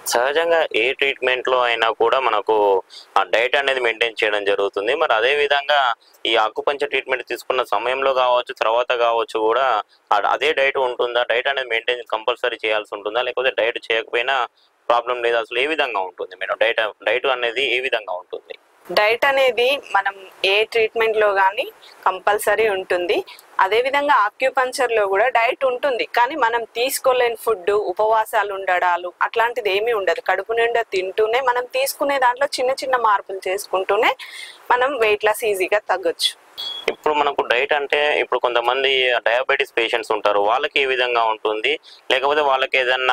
సహజంగా ఏ ట్రీట్మెంట్ లో అయినా కూడా మనకు ఆ డైట్ అనేది మెయింటైన్ చేయడం జరుగుతుంది మరి అదే విధంగా ఈ ఆకుపంచర్ ట్రీట్మెంట్ తీసుకున్న సమయంలో కావచ్చు తర్వాత కావచ్చు కూడా ఆ- అదే డైట్ ఉంటుందా డైట్ అనేది మెయింటైన్ కంపల్సరీ చేయాల్సి ఉంటుందా లేకపోతే డైట్ చేయకపోయినా ప్రాబ్లం లేదు అసలు ఏ విధంగా ఉంటుంది మేడం డైట్ డైట్ అనేది ఏ విధంగా ఉంటుంది డైట్ అనేది మనం ఏ ట్రీట్మెంట్ లో కానీ కంపల్సరీ ఉంటుంది అదే విధంగా ఆక్యుపంచర్ లో కూడా డైట్ ఉంటుంది కానీ మనం తీసుకోలేని ఫుడ్ ఉపవాసాలు ఉండడాలు అట్లాంటిది ఏమీ ఉండదు కడుపు నిండా తింటూనే మనం తీసుకునే దాంట్లో చిన్న చిన్న మార్పులు చేసుకుంటూనే మనం వెయిట్ లాస్ ఈజీగా తగ్గొచ్చు ఇప్పుడు మనకు డైట్ అంటే ఇప్పుడు కొంతమంది డయాబెటీస్ పేషెంట్స్ ఉంటారు వాళ్ళకి ఏ విధంగా ఉంటుంది లేకపోతే వాళ్ళకి ఏదన్నా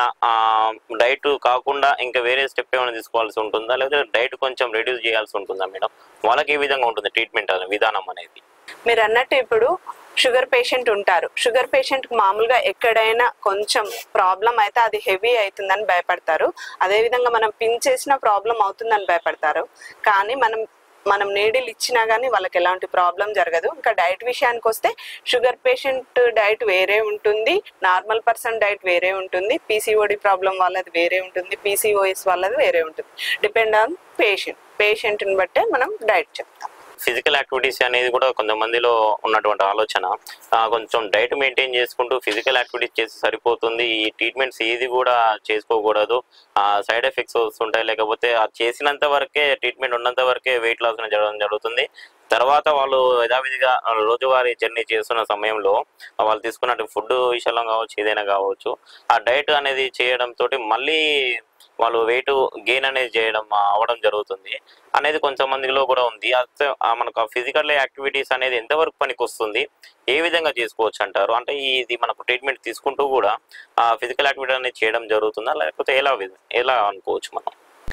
డైట్ కాకుండా ఇంకా వేరే స్టెప్ ఏమైనా తీసుకోవాల్సి ఉంటుందా లేకపోతే డైట్ కొంచెం రెడ్యూస్ చేయాల్సి ఉంటుందా మేడం వాళ్ళకి ఏ విధంగా ఉంటుంది ట్రీట్మెంట్ విధానం అనేది మీరు అన్నట్టు ఇప్పుడు షుగర్ పేషెంట్ ఉంటారు షుగర్ పేషెంట్ మామూలుగా ఎక్కడైనా కొంచెం ప్రాబ్లం అయితే అది హెవీ అవుతుందని భయపడతారు అదే విధంగా మనం పిన్ చేసిన ప్రాబ్లం అవుతుందని భయపడతారు కానీ మనం మనం నీడిల్ ఇచ్చినా కానీ వాళ్ళకి ఎలాంటి ప్రాబ్లం జరగదు ఇంకా డైట్ విషయానికి వస్తే షుగర్ పేషెంట్ డైట్ వేరే ఉంటుంది నార్మల్ పర్సన్ డైట్ వేరే ఉంటుంది పీసీఓడి ప్రాబ్లం వాళ్ళది వేరే ఉంటుంది పీసీఓఎస్ వాళ్ళది వేరే ఉంటుంది డిపెండ్ ఆన్ పేషెంట్ పేషెంట్ని బట్టే మనం డైట్ చెప్తాం ఫిజికల్ యాక్టివిటీస్ అనేది కూడా కొంతమందిలో ఉన్నటువంటి ఆలోచన ఆ, కొంచెం డైట్ మెయింటైన్ చేసుకుంటూ ఫిజికల్ యాక్టివిటీస్ చేసి సరిపోతుంది ఈ ట్రీట్మెంట్స్ ఏది కూడా చేసుకోకూడదు ఆ సైడ్ ఎఫెక్ట్స్ వస్తుంటాయి లేకపోతే ఆ చేసినంత వరకే ట్రీట్మెంట్ ఉన్నంత వరకే వెయిట్ లాస్ జరగడం జరుగుతుంది తర్వాత వాళ్ళు యథావిధిగా రోజువారీ జర్నీ చేస్తున్న సమయంలో వాళ్ళు తీసుకున్న ఫుడ్ విషయంలో కావచ్చు ఏదైనా కావచ్చు ఆ డైట్ అనేది చేయడం తోటి మళ్ళీ వాళ్ళు వెయిట్ గెయిన్ అనేది చేయడం ఆ, అవ్వడం జరుగుతుంది అనేది కొంతమందిలో కూడా ఉంది అసలు ఆ మనకు ఫిజికల్ యాక్టివిటీస్ అనేది ఎంతవరకు పనికి వస్తుంది ఏ విధంగా చేసుకోవచ్చు అంటారు అంటే ఇది మనకు ట్రీట్మెంట్ తీసుకుంటూ కూడా ఆ ఫిజికల్ యాక్టివిటీ అనేది చేయడం జరుగుతుందా లేకపోతే ఎలా విధ- ఎలా అనుకోవచ్చు మనం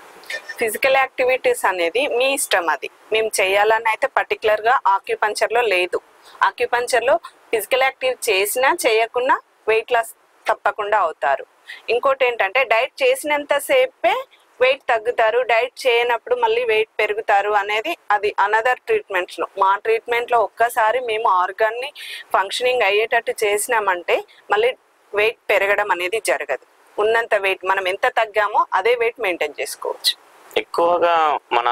ఫిజికల్ యాక్టివిటీస్ అనేది మీ ఇష్టం అది మేము చేయాలని అయితే పర్టికులర్ గా ఆక్యుపంచర్ లో లేదు ఆక్యుపంచర్ లో ఫిజికల్ యాక్టివ్ చేసినా చేయకున్నా వెయిట్ లాస్ తప్పకుండా అవుతారు ఇంకోటి ఏంటంటే డైట్ చేసినంత సేపే వెయిట్ తగ్గుతారు డైట్ చేయనప్పుడు మళ్ళీ వెయిట్ పెరుగుతారు అనేది అది అనదర్ ట్రీట్మెంట్స్ లో మా ట్రీట్మెంట్ లో ఒక్కసారి మేము ఆర్గాన్ ని ఫంక్షనింగ్ అయ్యేటట్టు చేసినామంటే మళ్ళీ వెయిట్ పెరగడం అనేది జరగదు ఉన్నంత వెయిట్ మనం ఎంత తగ్గామో అదే వెయిట్ మెయింటైన్ చేసుకోవచ్చు ఎక్కువగా మన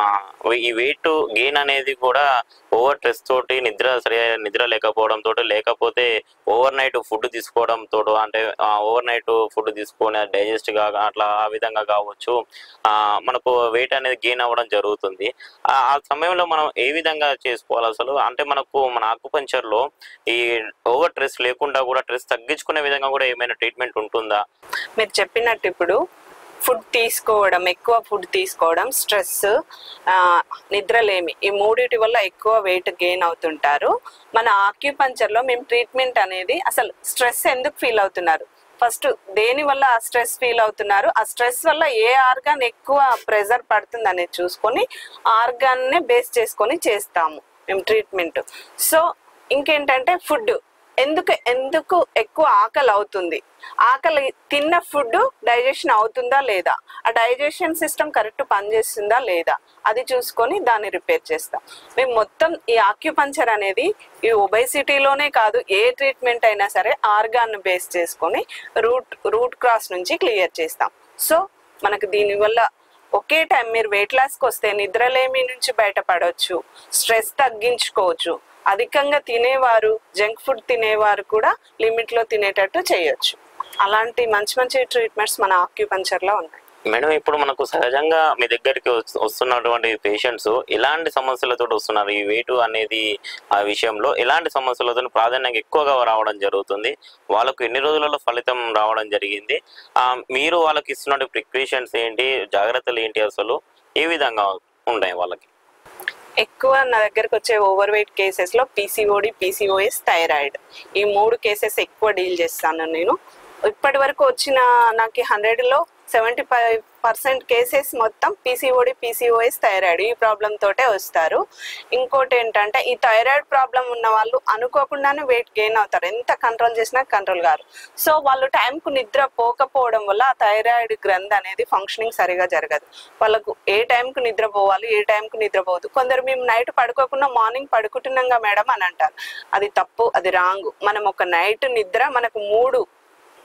ఈ వెయిట్ గెయిన్ అనేది కూడా ఓవర్ స్ట్రెస్ తోటి నిద్ర సరైన నిద్ర లేకపోవడం తోటి లేకపోతే ఓవర్ నైట్ ఫుడ్ తీసుకోవడం తోడు అంటే ఓవర్ నైట్ ఫుడ్ తీసుకొని డైజెస్ట్ గా అట్లా ఆ విధంగా కావచ్చు ఆ, మనకు వెయిట్ అనేది గెయిన్ అవ్వడం జరుగుతుంది ఆ ఆ సమయంలో మనం ఏ విధంగా చేసుకోవాలి అసలు అంటే మనకు మన ఆకుపంచర్ లో ఈ ఓవర్ స్ట్రెస్ లేకుండా కూడా స్ట్రెస్ తగ్గించుకునే విధంగా కూడా ఏమైనా ట్రీట్మెంట్ ఉంటుందా మీరు చెప్పినట్టు ఇప్పుడు ఫుడ్ తీసుకోవడం ఎక్కువ ఫుడ్ తీసుకోవడం స్ట్రెస్ నిద్రలేమి ఈ మూడిటి వల్ల ఎక్కువ వెయిట్ గెయిన్ అవుతుంటారు మన ఆక్యుపంచర్ లో మేము ట్రీట్మెంట్ అనేది అసలు స్ట్రెస్ ఎందుకు ఫీల్ అవుతున్నారు ఫస్ట్ దేని వల్ల ఆ స్ట్రెస్ ఫీల్ అవుతున్నారు ఆ స్ట్రెస్ వల్ల ఏ ఆర్గాన్ ఎక్కువ ప్రెజర్ పడుతుంది అనేది చూసుకొని ఆర్గాన్ నే బేస్ చేసుకొని చేస్తాము మేము ట్రీట్మెంట్ సో ఇంకేంటంటే ఫుడ్ ఎందుకు ఎందుకు ఎక్కువ ఆకలి అవుతుంది ఆకలి తిన్న ఫుడ్ డైజెషన్ అవుతుందా లేదా ఆ డైజెషన్ సిస్టమ్ కరెక్ట్ పనిచేస్తుందా లేదా అది చూసుకొని దాన్ని రిపేర్ చేస్తాం మేము మొత్తం ఈ ఆక్యుపంచర్ అనేది ఈ ఒబైసిటీలోనే కాదు ఏ ట్రీట్మెంట్ అయినా సరే ఆర్గాన్ బేస్ చేసుకొని రూట్ రూట్ క్రాస్ నుంచి క్లియర్ చేస్తాం సో మనకు దీనివల్ల ఒకే టైం మీరు వెయిట్ లాస్కి వస్తే నిద్రలేమి నుంచి బయటపడవచ్చు స్ట్రెస్ తగ్గించుకోవచ్చు అధికంగా తినేవారు జంక్ ఫుడ్ తినేవారు కూడా లిమిట్లో తినేటట్టు చేయొచ్చు అలాంటి మంచి మంచి ట్రీట్మెంట్స్ మన ఆక్యుపంచర్లో ఉన్నాయి మేడం ఇప్పుడు మనకు సహజంగా మీ దగ్గరికి వస్తు- వస్తున్నటువంటి పేషెంట్స్ ఎలాంటి సమస్యలతో వస్తున్నారు ఈ వెయిట్ అనేది ఆ విషయంలో ఎలాంటి సమస్యలతో ప్రాధాన్యంగా ఎక్కువగా రావడం జరుగుతుంది వాళ్ళకు ఎన్ని రోజులలో ఫలితం రావడం జరిగింది ఆ, మీరు వాళ్ళకి ఇస్తున్న ప్రికాషన్స్ ఏంటి జాగ్రత్తలు ఏంటి అసలు ఏ విధంగా ఉన్నాయి వాళ్ళకి ఎక్కువ నా దగ్గరకు వచ్చే ఓవర్ వెయిట్ కేసెస్ లో పీసీఓడి పీసీఓఎస్ థైరాయిడ్ ఈ మూడు కేసెస్ ఎక్కువ డీల్ చేస్తాను నేను ఇప్పటి వరకు వచ్చిన నాకు హండ్రెడ్ లో సెవెంటీ ఫైవ్ పర్సెంట్ కేసెస్ మొత్తం పీసీఓడి పీసీఓఎస్ థైరాయిడ్ ఈ ప్రాబ్లం తోటే వస్తారు ఇంకోటి ఏంటంటే ఈ థైరాయిడ్ ప్రాబ్లం ఉన్న వాళ్ళు అనుకోకుండానే వెయిట్ గెయిన్ అవుతారు ఎంత కంట్రోల్ చేసినా కంట్రోల్ కారు సో వాళ్ళు టైంకు నిద్ర పోకపోవడం వల్ల ఆ థైరాయిడ్ గ్రంథి అనేది ఫంక్షనింగ్ సరిగా జరగదు వాళ్ళకు ఏ టైంకు నిద్ర పోవాలి ఏ టైంకు నిద్ర పోదు కొందరు మేము నైట్ పడుకోకుండా మార్నింగ్ పడుకుంటున్నాంగా మేడం అని అంటారు అది తప్పు అది రాంగ్ మనం ఒక నైట్ నిద్ర మనకు మూడు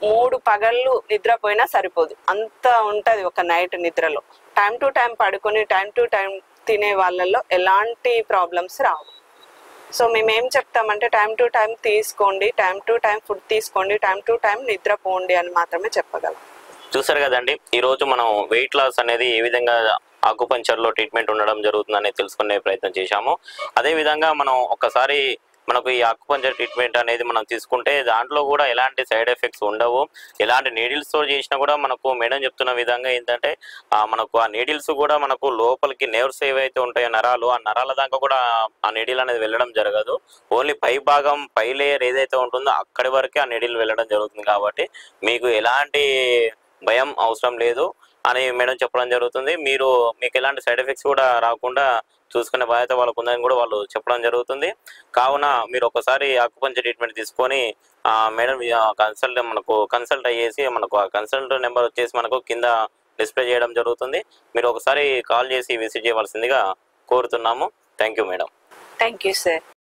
మూడు పగళ్ళు నిద్రపోయినా సరిపోదు అంత ఉంటది ఒక నైట్ నిద్రలో టైం టు టైం పడుకొని టైం టు టైం తినే వాళ్ళల్లో ఎలాంటి ప్రాబ్లమ్స్ రావు సో మేము ఏం చెప్తామంటే టైం టు టైం తీసుకోండి టైం టు టైం ఫుడ్ తీసుకోండి టైం టు టైం నిద్రపోండి అని మాత్రమే చెప్పగలం చూసారు కదండి ఈ రోజు మనం వెయిట్ లాస్ అనేది ఏ విధంగా ఆకుపంచర్ లో ట్రీట్మెంట్ ఉండడం జరుగుతుందని తెలుసుకునే ప్రయత్నం చేశాము అదే విధంగా మనం ఒకసారి మనకు ఈ ఆకుపంచర్ ట్రీట్మెంట్ అనేది మనం తీసుకుంటే దాంట్లో కూడా ఎలాంటి సైడ్ ఎఫెక్ట్స్ ఉండవు ఎలాంటి నీడిల్స్ తో చేసినా కూడా మనకు మేడం చెప్తున్న విధంగా ఏంటంటే ఆ మనకు ఆ నీడిల్స్ కూడా మనకు లోపలికి nerves ఏవైతే ఉంటాయో నరాలు ఆ నరాల దాకా కూడా ఆ నీడిల్ అనేది వెళ్ళడం జరగదు ఓన్లీ పై భాగం పై లేయర్ ఏదైతే ఉంటుందో అక్కడి వరకే ఆ నీడిల్ వెళ్ళడం జరుగుతుంది కాబట్టి మీకు ఎలాంటి భయం అవసరం లేదు అని మేడం చెప్పడం జరుగుతుంది మీరు మీకు ఎలాంటి సైడ్ ఎఫెక్ట్స్ కూడా రాకుండా చూసుకునే బాధ్యత వాళ్ళకు ఉందని కూడా వాళ్ళు చెప్పడం జరుగుతుంది కావున మీరు ఒకసారి ఆకుపంచ ట్రీట్మెంట్ తీసుకొని ఆ మేడం కన్సల్ట్ మనకు కన్సల్ట్ అయ్యేసి మనకు ఆ కన్సల్ట్ నెంబర్ వచ్చేసి మనకు కింద డిస్ప్లే చేయడం జరుగుతుంది మీరు ఒకసారి కాల్ చేసి విజిట్ చేయవలసిందిగా కోరుతున్నాము thank you madam thank you sir